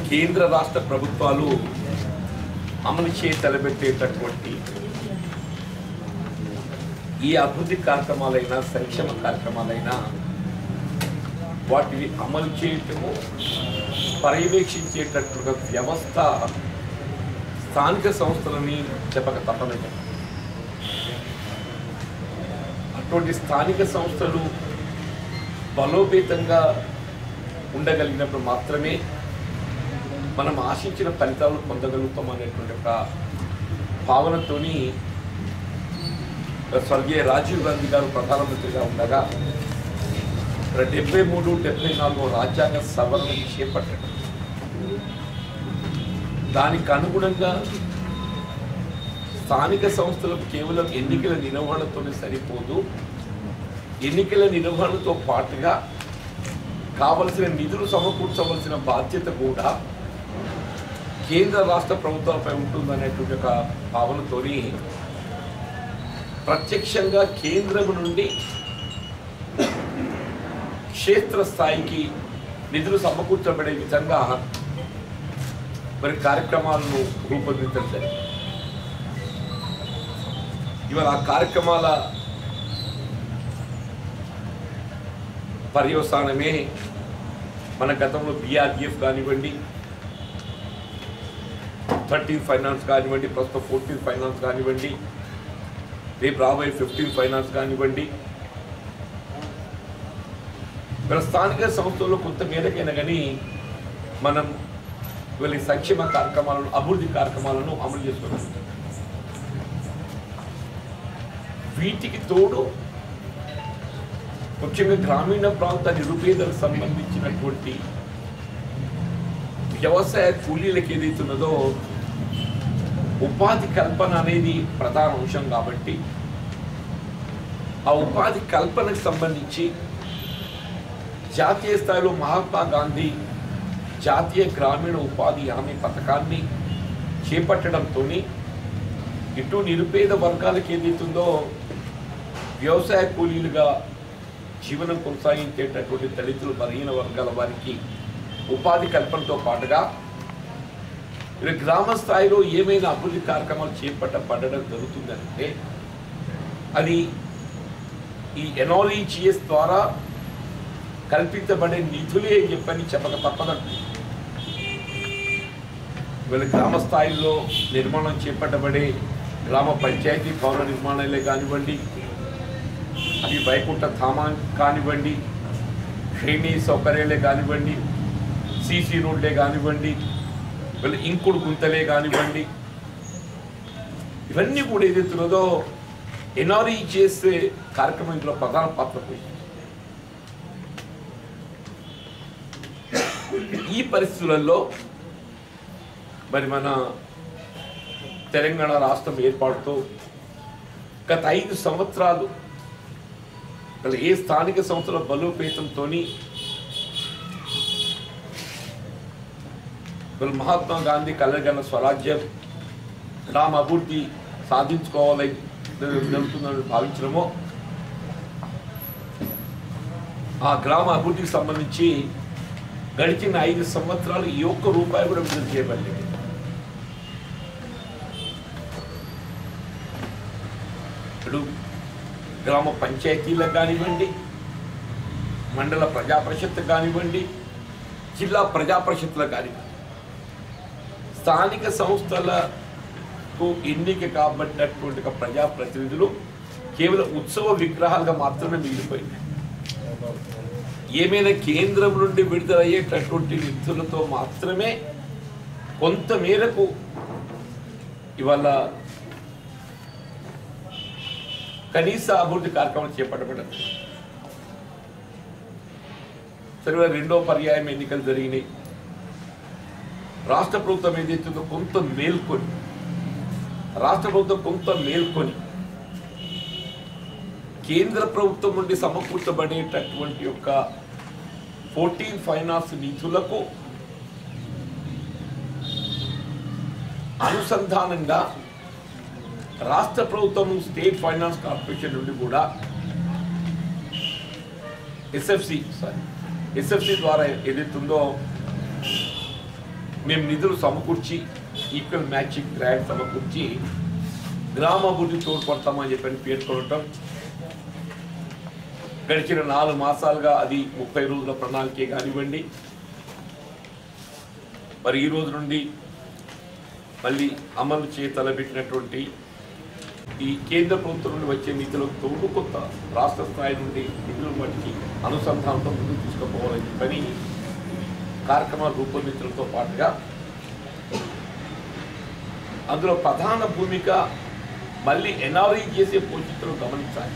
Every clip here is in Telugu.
కేంద్ర రాష్ట్ర ప్రభుత్వాలు అమలు చేయ తలబెట్టేటటువంటి ఈ అభివృద్ధి కార్యక్రమాలైనా సంక్షేమ కార్యక్రమాలైనా వాటిని అమలు చేయటము పర్యవేక్షించేటటువంటి వ్యవస్థ స్థానిక సంస్థలని చెప్పక తప్పలేదు అటువంటి స్థానిక సంస్థలు బలోపేతంగా ఉండగలిగినప్పుడు మాత్రమే మనం ఆశించిన ఫలితాలను పొందగలుగుతాం అనేటువంటి ఒక భావనతోని స్వర్గీయ రాజీవ్ గాంధీ గారు ప్రధానమంత్రిగా ఉండగా డెబ్బై మూడు డెబ్బై నాలుగు రాజ్యాంగ సవరణలు చేపట్టడం దానికి అనుగుణంగా స్థానిక సంస్థలకు కేవలం ఎన్నికల నిర్వహణతోనే సరిపోదు ఎన్నికల నిర్వహణతో పాటుగా కావలసిన నిధులు సమకూర్చవలసిన బాధ్యత కూడా కేంద్ర రాష్ట్ర ప్రభుత్వాలపై ఉంటుందనేటువంటి ఒక భావనతోని ప్రత్యక్షంగా కేంద్రం నుండి క్షేత్రస్థాయికి నిధులు సమకూర్చబడే విధంగా మరి కార్యక్రమాలను రూపొందించడం జరిగింది ఇవాళ ఆ కార్యక్రమాల పర్యవసానమే మన గతంలో బీఆర్డిఎఫ్ కానివ్వండి థర్టీన్ ఫైనాన్స్ కానివ్వండి ప్రస్తుతం ఫోర్టీన్ ఫైనాన్స్ కానివ్వండి రేపు రాబోయే ఫిఫ్టీన్ ఫైనాన్స్ కానివ్వండి మన స్థానిక సంస్థల్లో కొంత మేరకైనా కానీ మనం వీళ్ళ సంక్షేమ కార్యక్రమాలను అభివృద్ధి కార్యక్రమాలను అమలు చేసుకోగలుగుతాం వీటికి తోడు ముఖ్యంగా గ్రామీణ ప్రాంత నిరుపేదలకు సంబంధించినటువంటి వ్యవసాయ కూలీలకు ఏదైతున్నదో ఉపాధి కల్పన అనేది ప్రధాన అంశం కాబట్టి ఆ ఉపాధి కల్పనకు సంబంధించి జాతీయ స్థాయిలో మహాత్మా గాంధీ జాతీయ గ్రామీణ ఉపాధి హామీ పథకాన్ని చేపట్టడంతో ఇటు నిరుపేద వర్గాలకు ఏదైతుందో వ్యవసాయ కూలీలుగా జీవనం కొనసాగించేటటువంటి దళితులు బలహీన వర్గాల వారికి ఉపాధి కల్పనతో పాటుగా ఇలా గ్రామ స్థాయిలో ఏమైనా అభివృద్ధి కార్యక్రమాలు చేపట్టబడడం జరుగుతుందంటే అది ఈ ఎన్ఆర్ఈజిఎస్ ద్వారా కల్పించబడే నిధులే అని చెప్పని చెప్పక తప్పదండి వీళ్ళ గ్రామ స్థాయిలో నిర్మాణం చేపట్టబడే గ్రామ పంచాయతీ భవన నిర్మాణాలే కానివ్వండి అవి వైకుంఠ ధామా కానివ్వండి శ్రేణి సౌకర్యాలే కానివ్వండి సీసీ రోడ్లే కానివ్వండి వీళ్ళ ఇంకుడు గుంతలే కానివ్వండి ఇవన్నీ కూడా ఏదైతున్నదో ఎన్ఆర్ఈ చేసే కార్యక్రమం ఇందులో ప్రధాన పాత్ర పోయింది ఈ పరిస్థితులలో మరి మన తెలంగాణ రాష్ట్రం ఏర్పాటుతో గత ఐదు సంవత్సరాలు అసలు ఏ స్థానిక సంస్థల బలోపేతంతో మహాత్మా గాంధీ కలగన్న స్వరాజ్యం గ్రామ అభివృద్ధి సాధించుకోవాలని జరుగుతుందని భావించడమో ఆ గ్రామ అభివృద్ధికి సంబంధించి గడిచిన ఐదు సంవత్సరాలు ఈ ఒక్క రూపాయి కూడా విడుదల చేయబడలేదు ఇప్పుడు గ్రామ పంచాయతీలకు కానివ్వండి మండల ప్రజా పరిషత్ కానివ్వండి జిల్లా ప్రజా పరిషత్లకు కానివ్వండి స్థానిక సంస్థలకు ఎన్నిక కాబట్టినటువంటి ఒక ప్రజాప్రతినిధులు కేవలం ఉత్సవ విగ్రహాలుగా మాత్రమే మిగిలిపోయినాయి ఏమైనా కేంద్రం నుండి విడుదలయ్యేటటువంటి నిధులతో మాత్రమే కొంత మేరకు ఇవాళ కనీస అభివృద్ధి కార్యక్రమం చేపట్టబడింది సరే ఇవాళ రెండో పర్యాయం ఎన్నికలు జరిగినాయి రాష్ట్ర ప్రభుత్వం ఏదైతుందో కొంత మేల్కొని రాష్ట్ర ప్రభుత్వం కొంత మేల్కొని కేంద్ర ప్రభుత్వం నుండి సమకూర్చబడేటటువంటి యొక్క ఫోర్టీన్ ఫైనాన్స్ నిధులకు అనుసంధానంగా రాష్ట్ర ప్రభుత్వం స్టేట్ ఫైనాన్స్ కార్పొరేషన్ నుండి కూడా ఎస్ఎఫ్సి సారీ ఎస్ఎఫ్సి ద్వారా ఏదైతుందో మేము నిధులు సమకూర్చి ఈక్వల్ మ్యాచింగ్ గ్రాంట్ సమకూర్చి గ్రామాభివృద్ధి తోడ్పడతామని చెప్పని పేర్కొనటం గడిచిన నాలుగు మాసాలుగా అది ముప్పై రోజుల ప్రణాళికే కానివ్వండి మరి ఈ రోజు నుండి మళ్ళీ అమలు చేయ తలబెట్టినటువంటి ఈ కేంద్ర ప్రభుత్వం నుండి వచ్చే నిధులకు తోడు కొత్త రాష్ట్ర స్థాయి నుండి నిధులు వాటికి అనుసంధానంతో ముందుకు తీసుకుపోవాలని చెప్పని కార్యక్రమాలు రూపొందించడంతో పాటుగా అందులో ప్రధాన భూమిక మళ్ళీ ఎన్ఆర్ఈ చేసే పోషితులు గమనించాలి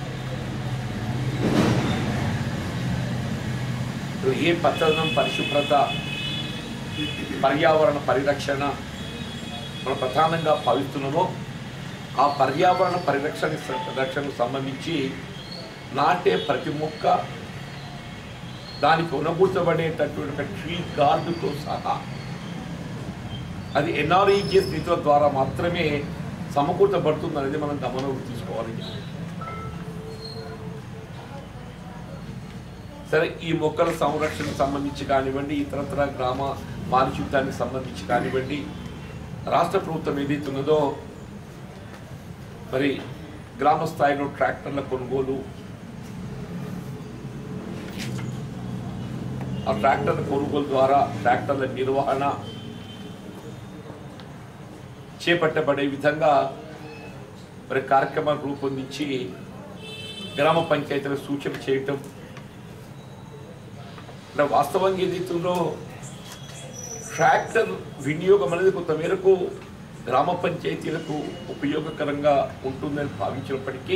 ఇప్పుడు ఏ పచ్చదనం పరిశుభ్రత పర్యావరణ పరిరక్షణ మనం ప్రధానంగా భావిస్తున్నామో ఆ పర్యావరణ పరిరక్షణ రక్షణకు సంబంధించి నాటే ప్రతి మొక్క దానికి ఉనగూర్చబడేటటువంటి ఒక ట్రీ గార్డుతో సహా అది ఎన్ఆర్ఈజిఎస్ నిధుల ద్వారా మాత్రమే సమకూర్చబడుతుంది అనేది మనం గమనంలోకి తీసుకోవాలి సరే ఈ మొక్కల సంరక్షణకు సంబంధించి కానివ్వండి ఇతరత్ర గ్రామ పారిశుద్ధ్యానికి సంబంధించి కానివ్వండి రాష్ట్ర ప్రభుత్వం ఏదైతే ఉన్నదో మరి గ్రామ స్థాయిలో ట్రాక్టర్ల కొనుగోలు ఆ ట్రాక్టర్ల కొనుగోలు ద్వారా ట్రాక్టర్ల నిర్వహణ చేపట్టబడే విధంగా మరి కార్యక్రమాలు రూపొందించి గ్రామ పంచాయతీల సూచన చేయటం అంటే వాస్తవంగా ఏదైతుందో ట్రాక్టర్ వినియోగం అనేది కొంత మేరకు గ్రామ పంచాయతీలకు ఉపయోగకరంగా ఉంటుందని భావించినప్పటికీ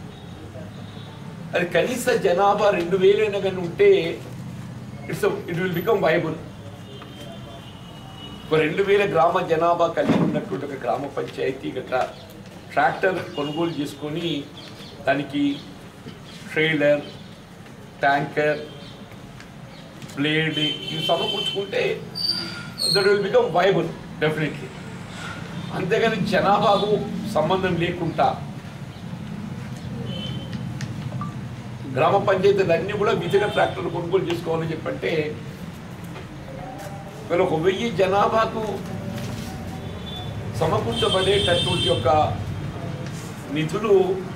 అది కనీస జనాభా రెండు వేలైనా కానీ ఉంటే it's it will become viable ఒక రెండు వేల గ్రామ జనాభా కలిగి ఉన్నటువంటి ఒక గ్రామ పంచాయతీ గట్రా ట్రాక్టర్ కొనుగోలు చేసుకొని దానికి ట్రైలర్ ట్యాంకర్ బ్లేడ్ ఇవి సమకూర్చుకుంటే that will become viable definitely అంతేగాని జనాభాకు సంబంధం లేకుండా గ్రామ పంచాయతీలు అన్నీ కూడా విధిగా ట్రాక్టర్లు కొనుగోలు చేసుకోవాలని చెప్పంటే మరి ఒక వెయ్యి జనాభాకు సమకూర్చబడేటటువంటి యొక్క నిధులు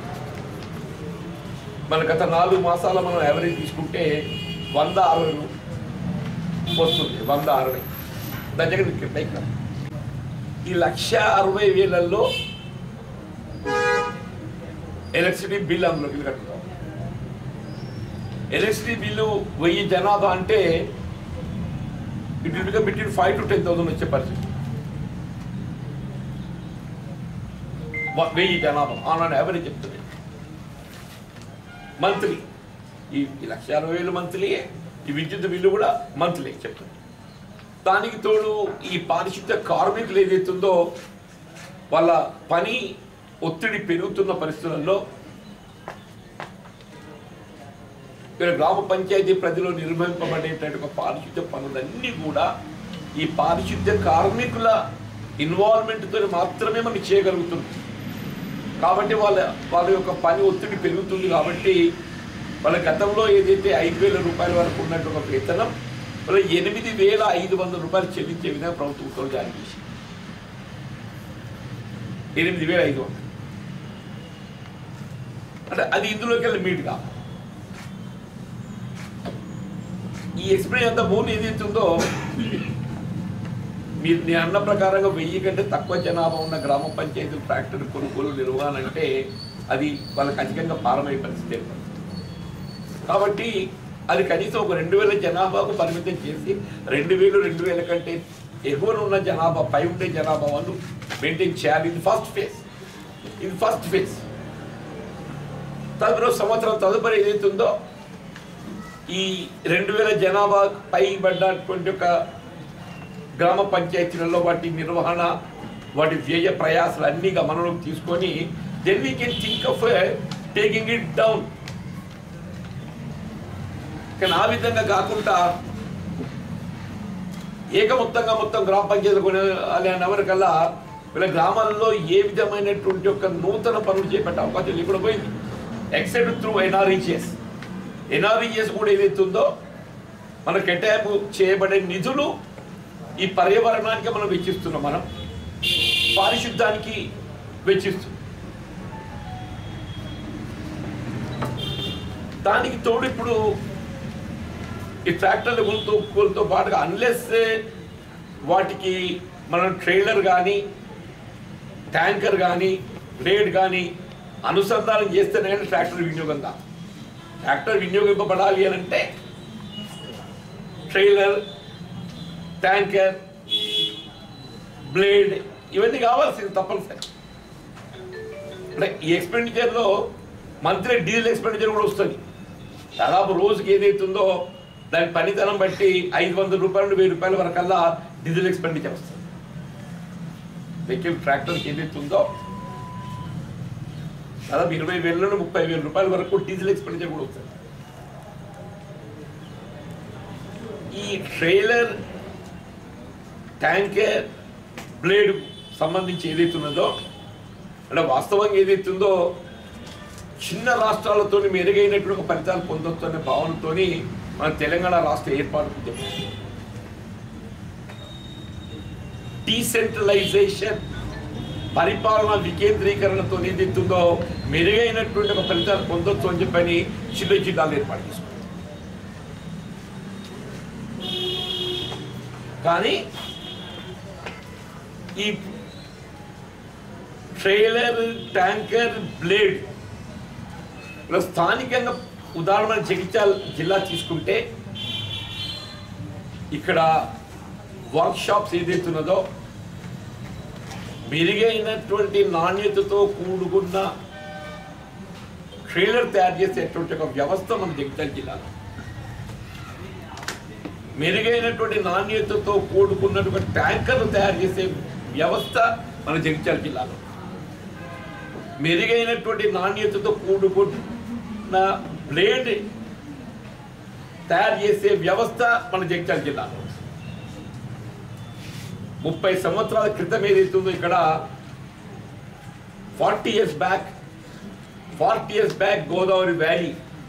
మన గత నాలుగు మాసాల మనం యావరేజ్ తీసుకుంటే వంద అరవై వస్తుంది వంద అరవై దాని దగ్గర ఇక్కడ ఇక్కడ ఈ లక్ష అరవై వేలల్లో ఎలక్ట్రిసిటీ బిల్ అందులోకి కట్టుతాం ఎలక్ట్రిసిటీ బిల్లు వెయ్యి జనాభా అంటే it will become between five to ten thousand వచ్చే పరిస్థితి వ- వెయ్యి జనాభా ఆన్ ఆన్ యావరేజ్ చెప్తుంది మంత్లీ ఈ ఈ లక్ష అరవై వేలు మంత్లీ ఈ విద్యుత్ బిల్లు కూడా మంత్లీ చెప్తుంది దానికి తోడు ఈ పారిశుద్ధ్య కార్మికులు ఏదైతుందో వాళ్ళ పని ఒత్తిడి పెరుగుతున్న పరిస్థితులలో ఇక్కడ గ్రామ పంచాయతీ ప్రజలు నిర్వహింపబడేటటువంటి ఒక పారిశుద్ధ్య పనులన్నీ కూడా ఈ పారిశుద్ధ్య కార్మికుల ఇన్వాల్వ్మెంట్తో మాత్రమే మనం చేయగలుగుతున్నాం కాబట్టి వాళ్ళ వాళ్ళ యొక్క పని ఒత్తిడి పెరుగుతుంది కాబట్టి వాళ్ళ గతంలో ఏదైతే ఐదు వేల రూపాయల వరకు ఉన్నట్టు ఒక వేతనం వాళ్ళ ఎనిమిది వేల ఐదు వందల రూపాయలు చెల్లించే విధంగా ప్రభుత్వం ఉత్తర్వులు జారీ చేసింది ఎనిమిది వేల ఐదు వందలు అంటే అది ఇందులోకి వెళ్ళి మీట్ కాదు ఈ ఎక్స్ప్రెస్ అంత భూమి ఏదైతే ఉందో మీరు నేను అన్న ప్రకారంగా వెయ్యి కంటే తక్కువ జనాభా ఉన్న గ్రామ పంచాయతీలు ట్రాక్టర్ కొనుగోలు నిర్వహణ అంటే అది వాళ్ళకి అధికంగా భారమయ్యే పరిస్థితి ఏర్పడుతుంది కాబట్టి అది కనీసం ఒక రెండు వేల జనాభాకు పరిమితం చేసి రెండు వేలు రెండు వేల కంటే ఎగువన ఉన్న జనాభా పై ఉండే జనాభా వాళ్ళు మెయింటైన్ చేయాలి ఇది ఫస్ట్ ఫేజ్ ఇది ఫస్ట్ ఫేజ్ తదుపరి సంవత్సరం తదుపరి ఏదైతుందో ఈ రెండు వేల జనాభా పై పడ్డటువంటి ఒక గ్రామ పంచాయతీలలో వాటి నిర్వహణ వాటి వ్యయ ప్రయాసాలు అన్నీ గమనంలోకి తీసుకొని then we can think of taking it down కానీ ఆ విధంగా కాకుండా ఏకమొత్తంగా మొత్తం గ్రామ పంచాయతీలు కొనాలి అనే ఎవరికల్లా వీళ్ళ గ్రామాల్లో ఏ విధమైనటువంటి ఒక నూతన పనులు చేపట్టే అవకాశం లేకుండా పోయింది ఎక్సెప్ట్ త్రూ ఎన్ఆర్ఈజిఎస్ ఎన్ఆర్ఈజిఎస్ కూడా ఏదైతే ఉందో మన కేటాయింపు చేయబడే నిధులు ఈ పర్యావరణానికి మనం వెచ్చిస్తున్నాం మనం పారిశుద్ధానికి వెచ్చిస్తున్నాం దానికి తోడు ఇప్పుడు ఈ ట్రాక్టర్ల గుంతో కూలతో పాటుగా అన్లెస్ వాటికి మనం ట్రైలర్ కానీ ట్యాంకర్ కానీ బ్లేడ్ కానీ అనుసంధానం చేస్తేనే కానీ ట్రాక్టర్ వినియోగం కా ట్రాక్టర్ వినియోగింపబడాలి అని అంటే ట్రైలర్ ట్యాంకర్ బ్లేడ్ ఇవన్నీ కావాల్సింది తప్పనిసరి అంటే ఈ ఎక్స్పెండిచర్లో మంత్లీ డీజిల్ ఎక్స్పెండిచర్ కూడా వస్తుంది దాదాపు రోజుకి ఏదైతుందో దాని పనితనం బట్టి ఐదు వందల రూపాయల నుండి వెయ్యి రూపాయల వరకల్లా డీజిల్ ఎక్స్పెండిచర్ వస్తుంది వెహికల్ ట్రాక్టర్కి ఏదైతుందో దాదాపు ఇరవై వేల నుండి ముప్పై వేల రూపాయల వరకు డీజిల్ ఎక్స్పెండిచర్ కూడా వస్తుంది ఈ ట్రైలర్ ట్యాంకర్ బ్లేడ్ సంబంధించి ఏదైతే ఉన్నదో అంటే వాస్తవంగా ఏదైతుందో చిన్న రాష్ట్రాలతో మెరుగైనటువంటి ఒక ఫలితాలు పొందొచ్చు అనే భావనతో మన తెలంగాణ రాష్ట్ర ఏర్పాటు డీసెంట్రలైజేషన్ పరిపాలన వికేంద్రీకరణతో ఏదైతుందో మెరుగైనటువంటి ఒక ఫలితాలు పొందొచ్చు అని చెప్పని చిన్న జిల్లాలు ఏర్పాటు చేసుకుంటాం కానీ ఈ ట్రైలర్ ట్యాంకర్ బ్లేడ్ ఇలా స్థానికంగా ఉదాహరణ జగిత్యాల జిల్లా తీసుకుంటే ఇక్కడ వర్క్ షాప్స్ ఏదైతున్నదో మెరుగైనటువంటి నాణ్యతతో కూడుకున్న ట్రైలర్ తయారు చేసేటువంటి ఒక వ్యవస్థ మన జగిత్యాల జిల్లాలో మెరుగైనటువంటి నాణ్యతతో కూడుకున్నటువంటి ట్యాంకర్లు తయారు చేసే వ్యవస్థ మన జగిత్యాల జిల్లాలో మెరుగైనటువంటి నాణ్యతతో కూడుకున్న బ్లేడ్ తయారు చేసే వ్యవస్థ మన జగిత్యాల జిల్లాలో ముప్పై సంవత్సరాల క్రితం ఏదైతుందో ఇక్కడ forty years back forty years back Godavari valley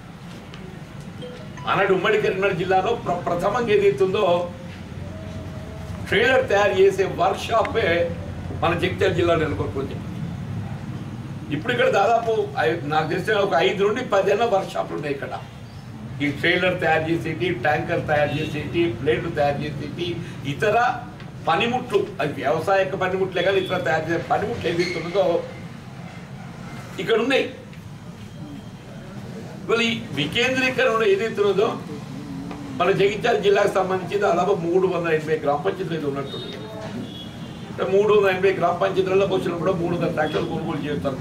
ఆనాడు ఉమ్మడి కరీంనగర్ జిల్లాలో ప్ర ప్రథమంగా ఏదైతుందో ట్రైలర్ తయారు చేసే వర్క్ షాపే మన జగిత్యాల జిల్లాలో నెలకొల్పుకుంది ఇప్పుడు ఇక్కడ దాదాపు ఐ- నాకు తెలిసిన ఒక ఐదు నుండి పదిహేను వర్క్ షాపులు ఉన్నాయి ఇక్కడ ఈ ట్రైలర్ తయారు చేసేటి ట్యాంకర్ తయారు చేసేటి ప్లేట్లు తయారు చేసేటి ఇతర పనిముట్లు అది వ్యవసాయక పనిముట్లే కానీ ఇతర తయారు చేసే పనిముట్లు ఏదైతే ఉన్నదో ఇక్కడ ఉన్నాయి ఇవాళ ఈ వికేంద్రీకరణ ఏదైతే ఉన్నదో మన జగిత్యాల జిల్లాకు సంబంధించి దాదాపు మూడు వందల ఎనభై గ్రామ పంచాయతీలు అయితే ఉన్నట్టుంది అంటే మూడు వందల ఎనభై గ్రామ పంచాయతీలలో వచ్చిన కూడా మూడు వందల ట్రాక్టర్లు కొనుగోలు చేస్తారు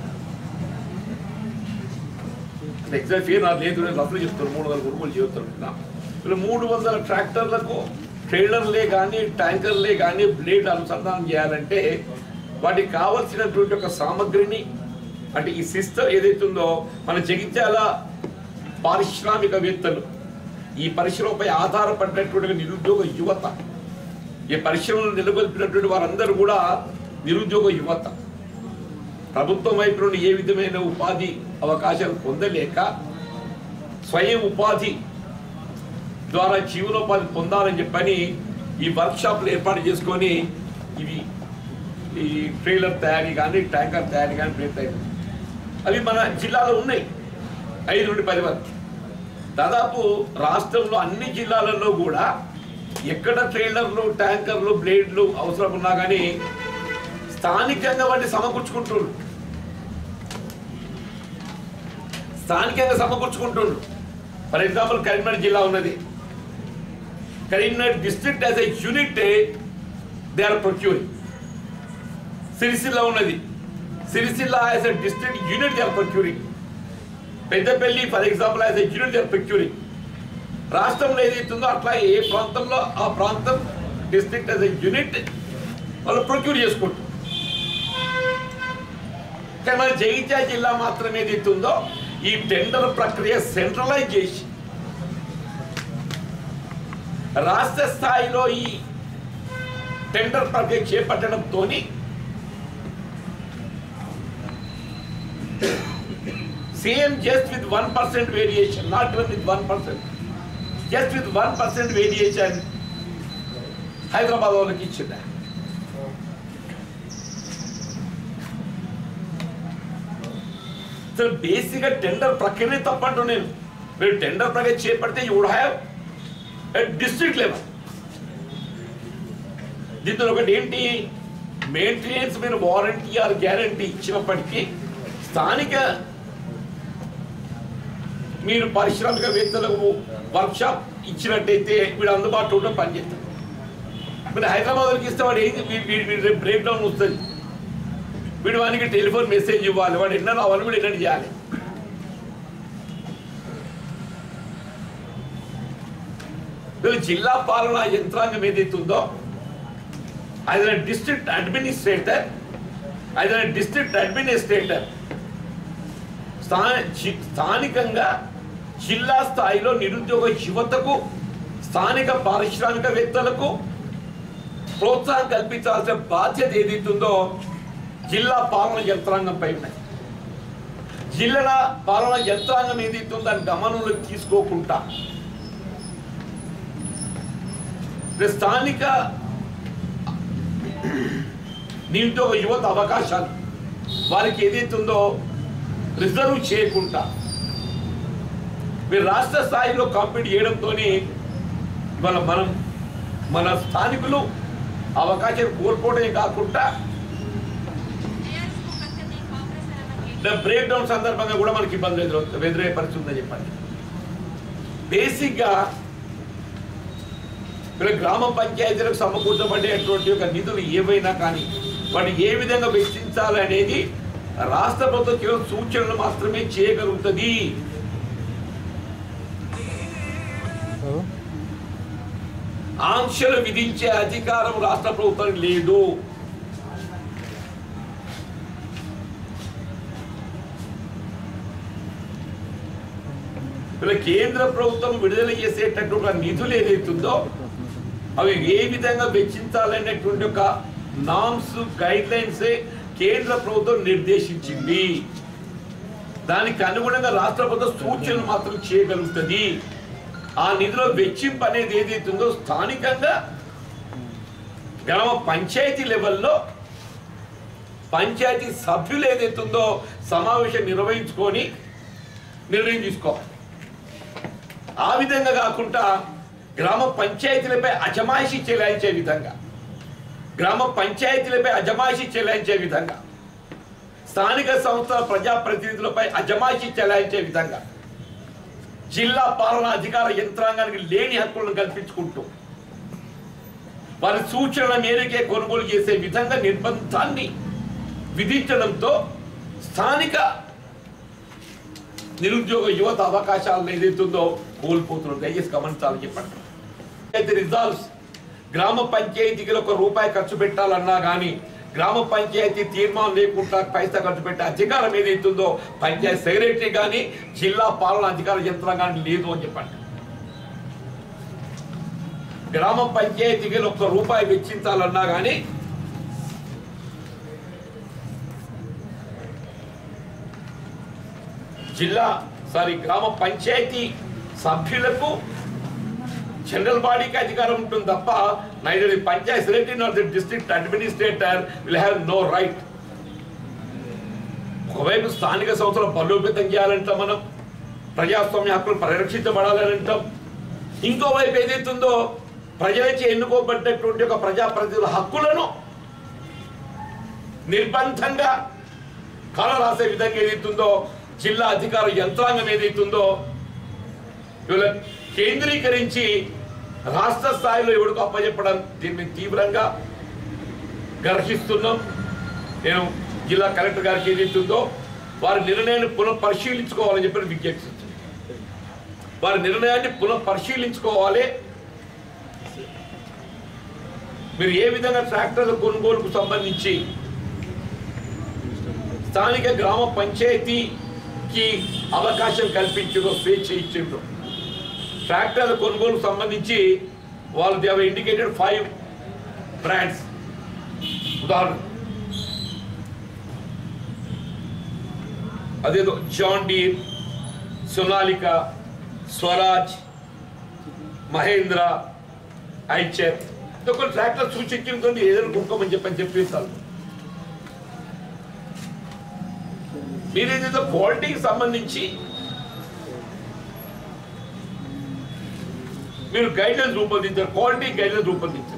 అంటే ఎగ్జాక్ట్ ఫీర్ నాకు లేదు నేను రఫ్లు చెప్తాను మూడు వందల కొనుగోలు చేస్తారు ఇప్పుడు మూడు వందల ట్రాక్టర్లకు ట్రైలర్లే కానీ ట్యాంకర్లే కానీ బ్లేడ్ అనుసంధానం చేయాలంటే వాటికి కావలసినటువంటి ఒక సామగ్రిని అంటే ఈ సిస్టమ్ ఏదైతే ఉందో మన జగిత్యాల పారిశ్రామికవేత్తలు ఈ పరిశ్రమపై ఆధారపడినటువంటి నిరుద్యోగ యువత ఈ పరిశ్రమలు నెలకొల్పినటువంటి వారందరూ కూడా నిరుద్యోగ యువత ప్రభుత్వం వైపు నుండి ఏ విధమైన ఉపాధి అవకాశాలు పొందలేక స్వయం ఉపాధి ద్వారా జీవనోపాధి పొందాలని చెప్పని ఈ వర్క్షాప్లు ఏర్పాటు చేసుకొని ఇవి ఈ ట్రైలర్ తయారీ కానీ ట్యాంకర్ తయారీ కానీ ప్లేట్ తయారీ అవి మన జిల్లాలో ఉన్నాయి ఐదు నుండి పది వరకు దాదాపు రాష్ట్రంలో అన్ని జిల్లాలలో కూడా ఎక్కడ ట్రైలర్లు ట్యాంకర్లు బ్లేడ్లు అవసరం ఉన్నా కానీ స్థానికంగా వాటిని సమకూర్చుకుంటుండ్రు స్థానికంగా సమకూర్చుకుంటుండ్రు ఫర్ ఎగ్జాంపుల్ కరీంనగర్ జిల్లా ఉన్నది Karimnagar district as a unit they are procuring Sirisilla ఉన్నది Sirisilla as a district unit they are procuring Peddapalli for example as a unit they are procuring రాష్ట్రంలో ఏదైతుందో అట్లా ఏ ప్రాంతంలో ఆ ప్రాంతం డిస్ట్రిక్ట్ యాజ్ ఎ యూనిట్ వాళ్ళు ప్రొక్యూర్ చేసుకుంటారు కానీ మన జగిత్యాల జిల్లా మాత్రం ఏదైతుందో ఈ టెండర్ ప్రక్రియ సెంట్రలైజ్ చేసి రాష్ట్ర స్థాయిలో ఈ టెండర్ ప్రక్రియ చేపట్టడంతో same just with one percent variation not even with one percent just with one percent variation Hyderabad వాళ్ళకి ఇచ్చిందా అసలు బేసిక్గా టెండర్ ప్రక్రియ తప్పంటూ నేను మీరు టెండర్ ప్రక్రియ చేపడితే you would have district level దీంతో ఒకటి ఏంటి మెయింటెనెన్స్ మీరు వారంటీ ఆర్ గ్యారంటీ ఇచ్చినప్పటికీ స్థానిక మీరు పారిశ్రామికవేత్తలకు వర్క్షాప్ ఇచ్చినట్టయితే వీడు అందుబాటులో ఉంటే పనిచేస్తారు మీరు హైదరాబాద్కి ఇస్తే వాడు ఏం రేపు బ్రేక్ డౌన్ వస్తుంది వీడు వానికి టెలిఫోన్ మెసేజ్ ఇవ్వాలి వాడు ఎన్న రావాలి వీడు ఎన్నటి చేయాలి వీళ్ళు జిల్లా పాలనా యంత్రాంగం ఏదైతే ఉందో either a district administrator, either a district administrator స్థాన జి- స్థానికంగా జిల్లా స్థాయిలో నిరుద్యోగ యువతకు స్థానిక పారిశ్రామికవేత్తలకు ప్రోత్సాహం కల్పించాల్సిన బాధ్యత ఏదైతుందో జిల్లా పాలన యంత్రాంగంపై ఉన్నది జిల్లా పాలన యంత్రాంగం ఏదైతుందో దాని గమనంలోకి తీసుకోకుండా స్థానిక నిరుద్యోగ యువత అవకాశాలు వారికి ఏదైతే ఉందో రిజర్వ్ చేయకుండా మీరు రాష్ట్ర స్థాయిలో కాంపీట్ చేయడంతో ఇవాళ మనం మన స్థానికులు అవకాశం కోల్పోవడమే కాకుండా బ్రేక్ డౌన్ సందర్భంగా కూడా మనకి ఇబ్బంది ఎదురు ఎదురయ్యే పరిస్థితి ఉందని చెప్పండి బేసిక్గా ఇక్కడ గ్రామ పంచాయతీలకు సమకూర్చబడేటువంటి ఒక నిధులు ఏవైనా కానీ వాటిని ఏ విధంగా వెచ్చించాలనేది రాష్ట్ర ప్రభుత్వం కేవలం సూచనలు మాత్రమే చేయగలుగుతుంది ఆంక్షలు విధించే అధికారం రాష్ట్ర ప్రభుత్వానికి లేదు ఇలా కేంద్ర ప్రభుత్వం విడుదల చేసేటటువంటి ఒక నిధులు ఏదైతుందో అవి ఏ విధంగా వెచ్చించాలనేటువంటి ఒక నామ్స్ గైడ్ లైన్స్ కేంద్ర ప్రభుత్వం నిర్దేశించింది దానికి అనుగుణంగా రాష్ట్ర ప్రభుత్వం సూచనలు మాత్రం చేయగలుగుతుంది ఆ నిధిలో వెచ్చింపు అనేది ఏదైతుందో స్థానికంగా గ్రామ పంచాయతీ లెవెల్లో పంచాయతీ సభ్యులు ఏదైతుందో సమావేశం నిర్వహించుకొని నిర్ణయం తీసుకోవాలి ఆ విధంగా కాకుండా గ్రామ పంచాయతీలపై అజమాయిషీ చెలాయించే విధంగా గ్రామ పంచాయతీలపై అజమాయిషీ చెలాయించే విధంగా స్థానిక సంస్థల ప్రజాప్రతినిధులపై అజమాయిషీ చెలాయించే విధంగా జిల్లా పాలనా అధికార యంత్రాంగానికి లేని హక్కులను కల్పించుకుంటూ వారి సూచనల మేరకే కొనుగోలు చేసే విధంగా నిర్బంధాన్ని విధించడంతో స్థానిక నిరుద్యోగ యువత అవకాశాలను ఏదైతుందో కోల్పోతున్నారు దయచేసి గమనించాలని చెప్పండి అయితే రిజాల్వ్స్ గ్రామ పంచాయతీకి ఒక రూపాయి ఖర్చు పెట్టాలన్నా కానీ గ్రామ పంచాయతీ తీర్మానం లేకుండా పైసా ఖర్చు పెట్టే అధికారం ఏదైతుందో పంచాయతీ సెక్రటరీ కానీ జిల్లా పాలన అధికార యంత్రాంగానికి లేదు అని చెప్పండి గ్రామ పంచాయతీకి ఒక్క రూపాయి వెచ్చించాలన్నా కానీ జిల్లా సారీ గ్రామ పంచాయతీ సభ్యులకు జనరల్ బాడీకి అధికారం ఉంటుంది తప్ప neither the panchayat secretary not the district administrator will have no right ఒకవైపు స్థానిక సంస్థలు బలోపేతం చేయాలంటాం మనం ప్రజాస్వామ్య హక్కులు పరిరక్షించబడాలని అంటాం ఇంకోవైపు ఏదైతుందో ప్రజలచే ఎన్నుకోబడ్డటువంటి ఒక ప్రజాప్రతినిధుల హక్కులను నిర్బంధంగా కళ రాసే విధంగా ఏదైతుందో జిల్లా అధికార యంత్రాంగం ఏదైతుందో ఇవాళ కేంద్రీకరించి రాష్ట్ర స్థాయిలో ఎవరికి అప్పచెప్పడం దీన్ని తీవ్రంగా గర్హిస్తున్నాం నేను జిల్లా కలెక్టర్ గారికి ఏదైతుందో వారి నిర్ణయాన్ని పునః పరిశీలించుకోవాలని చెప్పి విజ్ఞప్తి వారి నిర్ణయాన్ని పునః పరిశీలించుకోవాలి మీరు ఏ విధంగా ట్రాక్టర్ల కొనుగోలుకు సంబంధించి స్థానిక గ్రామ పంచాయతీకి అవకాశం కల్పించారో స్వేచ్ఛ ఇచ్చిండ్రు ట్రాక్టర్ల కొనుగోలుకు సంబంధించి వాళ్ళు దేవ్ ఇండికేటెడ్ ఫైవ్ బ్రాండ్స్ ఉదాహరణ అదేదో జాన్ డీర్ సొనాలిక స్వరాజ్ మహేంద్ర ఐచర్ ఒక ట్రాక్టర్ సూచించడంతో ఏదైనా కొనుక్కోమని చెప్పని చెప్పేస్తారు మీరు ఏదైతే క్వాలిటీకి సంబంధించి మీరు గైడ్లైన్స్ రూపొందించారు క్వాలిటీ గైడ్లైన్స్ రూపొందించారు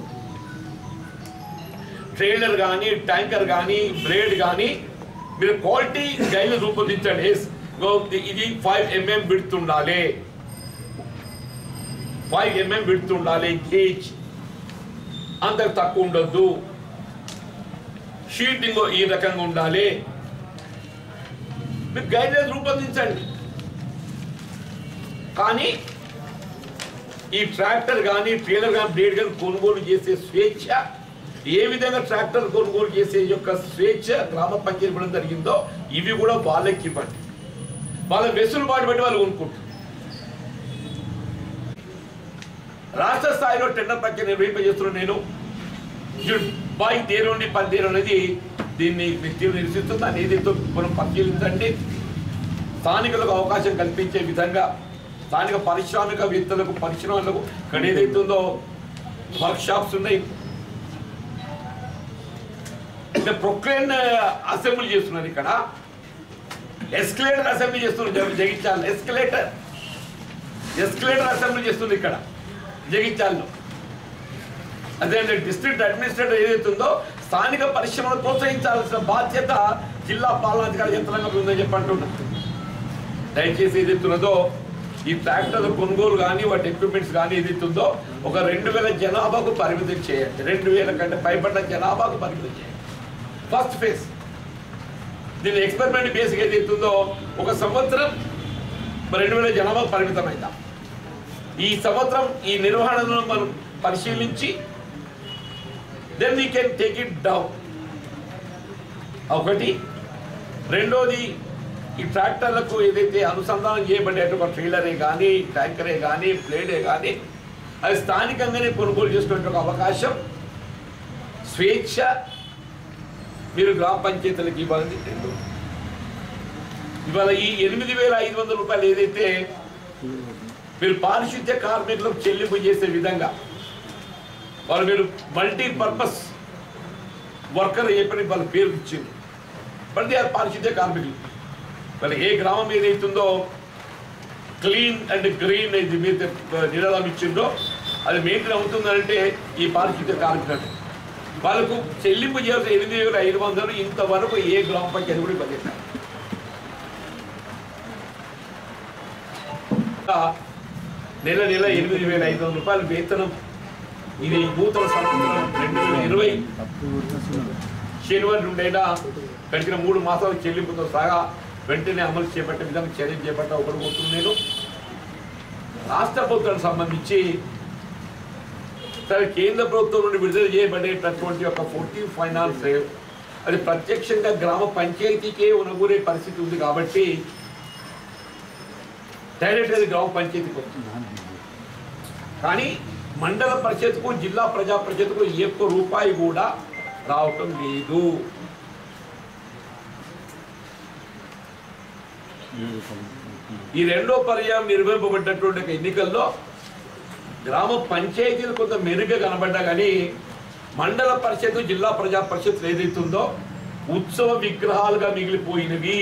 ట్రైలర్ కానీ ట్యాంకర్ కానీ బ్లేడ్ కానీ మీరు క్వాలిటీ గైడ్లైన్స్ రూపొందించండి ఎస్, గో, ఇది ఫైవ్ ఎంఎం విడుతుండాలి ఫైవ్ ఎంఎం విడుతుండాలి గేజ్ అంతకు తక్కువ ఉండొద్దు షీటింగ్ ఈ రకంగా ఉండాలి మీరు గైడ్లైన్స్ రూపొందించండి కానీ ఈ ట్రాక్టర్ కానీ ట్రైలర్ కానీ బ్లేడ్ కానీ కొనుగోలు చేసే స్వేచ్ఛ ఏ విధంగా ట్రాక్టర్ కొనుగోలు చేసే యొక్క స్వేచ్ఛ గ్రామ పంచాయతీ ఇవ్వడం జరిగిందో ఇవి కూడా వాళ్ళకి ఇవ్వండి వాళ్ళ వెసులుబాటు బట్టి వాళ్ళు కొనుక్కుంటారు రాష్ట్ర స్థాయిలో టెండర్ ప్రక్రియ నిర్వహింపజేస్తున్న నేను జూన్ బాయ్ దేరుండి పనితీరు అనేది దీన్ని తీవ్ర నిరసిస్తుంది దాన్ని ఏదైతే మనం పరిశీలించండి స్థానికులకు అవకాశం కల్పించే విధంగా స్థానిక పారిశ్రామికవేత్తలకు పరిశ్రమలకు ఇక్కడ ఏదైతే ఉందో వర్క్ షాప్స్ ఉన్నాయి ప్రొక్లైన్ అసెంబ్లీ చేస్తున్నారు ఇక్కడ ఎస్కలేటర్ అసెంబ్లీ చేస్తున్నారు జగించాలి ఎస్కలేటర్ ఎస్కలేటర్ అసెంబ్లీ చేస్తుంది ఇక్కడ జగించాలలో అదే డిస్ట్రిక్ట్ అడ్మినిస్ట్రేటర్ ఏదైతే ఉందో స్థానిక పరిశ్రమను ప్రోత్సహించాల్సిన బాధ్యత జిల్లా పాలనాధికారి యంత్రాంగం ఉందని చెప్పి అంటున్నా దయచేసి ఏదైతే ఉన్నదో ఈ ట్రాక్టర్ కొనుగోలు కానీ వాటి ఎక్విప్మెంట్స్ కానీ ఏదైతే ఉందో ఒక రెండు వేల జనాభాకు పరిమితం చేయండి రెండు వేల కంటే పైబడ్డ జనాభాకు పరిమితం చేయండి ఫస్ట్ ఫేజ్ దీని ఎక్స్పెరిమెంట్ బేస్గా ఏదైతే ఉందో ఒక సంవత్సరం రెండు వేల జనాభా పరిమితమైందా ఈ సంవత్సరం ఈ నిర్వహణను మనం పరిశీలించి then we can take it down ఒకటి రెండోది ఈ ట్రాక్టర్లకు ఏదైతే అనుసంధానం చేయబడేటువంటి ట్రైలరే కానీ ట్యాంకరే కానీ ప్లేడే కానీ అది స్థానికంగానే కొనుగోలు చేసుకునే ఒక అవకాశం స్వేచ్ఛ మీరు గ్రామ పంచాయతీలకు ఇవ్వాలని రెండు ఇవాళ ఈ ఎనిమిది వేల ఐదు వందల రూపాయలు ఏదైతే మీరు పారిశుద్ధ్య కార్మికులకు చెల్లింపు చేసే విధంగా వాళ్ళు మీరు మల్టీ పర్పస్ వర్కర్ చెప్పని వాళ్ళ పేరు ఇచ్చింది బట్ దే ఆర్ పారిశుద్ధ్య కార్మికులు వాళ్ళకి ఏ గ్రామం ఏదైతుందో క్లీన్ అండ్ గ్రీన్ ఇది మీద నినాదం ఇచ్చిందో అది మెయింటైన్ అవుతుందంటే ఈ పారిశుద్ధ్య కార్మికులు వాళ్ళకు చెల్లింపు చేయాల్సిన ఎనిమిది వేల ఐదు వందలు ఇంతవరకు ఏ గ్రామ పంచాయతీ కూడా ఇవ్వలేదు నెల నెల ఎనిమిది వేల ఐదు వందల రూపాయలు వేతనం ఇది నూతన సంవత్సరం రెండు వేల ఇరవై శనివారం నుండైనా గడిచిన మూడు మాసాల చెల్లింపుతో సహా వెంటనే అమలు చేపట్టే విధంగా చర్యలు చేపట్ట ఒకటి నేను రాష్ట్ర ప్రభుత్వానికి సంబంధించి సరే కేంద్ర ప్రభుత్వం నుండి విడుదల చేయబడేటటువంటి ఒక ఫోర్టీ ఫైనాన్స్ అది ప్రత్యక్షంగా గ్రామ పంచాయతీకే ఉనగూరే పరిస్థితి ఉంది కాబట్టి డైరెక్ట్ అది గ్రామ పంచాయతీకి వస్తుంది కానీ మండల పరిషత్కు జిల్లా ప్రజా పరిషత్కు ఏ ఒక్క రూపాయి కూడా రావటం లేదు ఈ రెండో పర్యాయం నిర్వహింపబడ్డటువంటి ఒక ఎన్నికల్లో గ్రామ పంచాయతీలు కొంత మెరుగ్గా కనబడ్డా కానీ మండల పరిషత్ జిల్లా ప్రజా పరిషత్ ఏదైతుందో ఉత్సవ విగ్రహాలుగా మిగిలిపోయినవి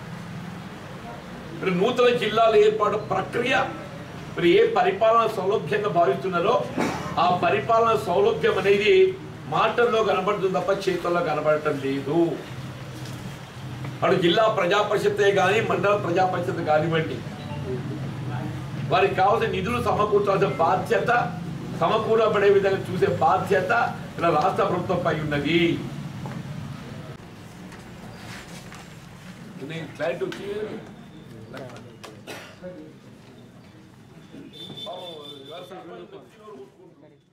మరి నూతన జిల్లాల ఏర్పాటు ప్రక్రియ మరి ఏ పరిపాలన సౌలభ్యంగా భావిస్తున్నారో ఆ పరిపాలన సౌలభ్యం అనేది మాటల్లో కనబడుతుంది తప్ప చేతుల్లో కనబడటం లేదు అటు జిల్లా ప్రజా పరిషత్తే కానీ మండల ప్రజా పరిషత్ కానివ్వండి వారికి కావాల్సిన నిధులు సమకూర్చాల్సిన బాధ్యత సమకూరబడే విధంగా చూసే బాధ్యత ఇలా రాష్ట్ర ప్రభుత్వంపై ఉన్నది నేను క్లారిటీ వచ్చి బాబు, వ్యవసాయం